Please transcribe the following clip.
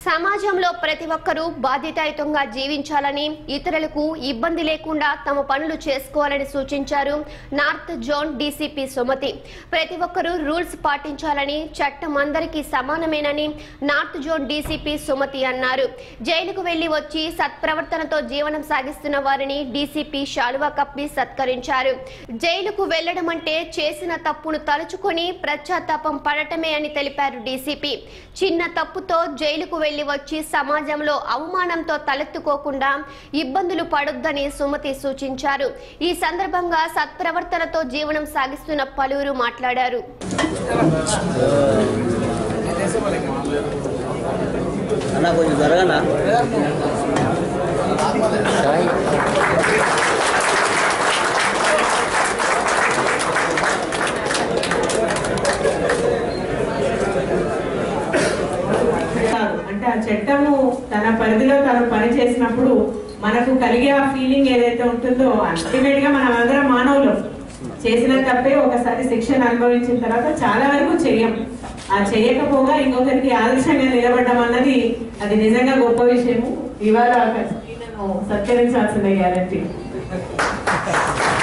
సమాజంలో ప్రతి ఒక్కరూ బాధ్యతాయుతంగా జీవించాలని ఇతరులకు ఇబ్బంది లేకుండా తమ పనులు చేసుకోవాలని సూచించారు నార్త్ జోన్ డీసీపీ సుమతి ప్రతి ఒక్కరూ రూల్స్ పాటించాలని చట్టం అందరికీ సమానమేనని నార్త్ జోన్ డీసీపీ సుమతి అన్నారు జైలుకు వెళ్లి వచ్చి సత్ప్రవర్తనతో జీవనం సాగిస్తున్న వారిని డీసీపీ శాలువా కప్పి సత్కరించారు జైలుకు వెళ్లడం అంటే చేసిన తప్పును తలుచుకొని పశ్చాత్తాపం పడటమే అని తెలిపారు డీసీపీ చిన్న తప్పుతో జైలుకు వెళ్లి వచ్చి సమాజంలో అవమానంతో తలెత్తుకోకుండా ఇబ్బందులు పడొద్దని సుమతి సూచించారు ఈ సందర్భంగా సత్ప్రవర్తనతో జీవనం సాగిస్తున్న పలువురు మాట్లాడారు అన్న కొంచెం జరగనా కాదు అంటే ఆ చట్టము తన పరిధిలో తను పని చేసినప్పుడు మనకు కలిగే ఆ ఫీలింగ్ ఏదైతే ఉంటుందో అల్టిమేట్ గా మనం అందరం మానవులు చేసిన తప్పే ఒకసారి శిక్షణ అనుభవించిన తర్వాత చాలా వరకు చెయ్యం ఆ చేయకపోగా ఇంకొకరికి ఆదర్శంగా నిలబడడం అన్నది అది నిజంగా గొప్ప విషయము ఇవాళ ఒక స్త్రీలను సత్కరించాల్సిన గ్యారంటీ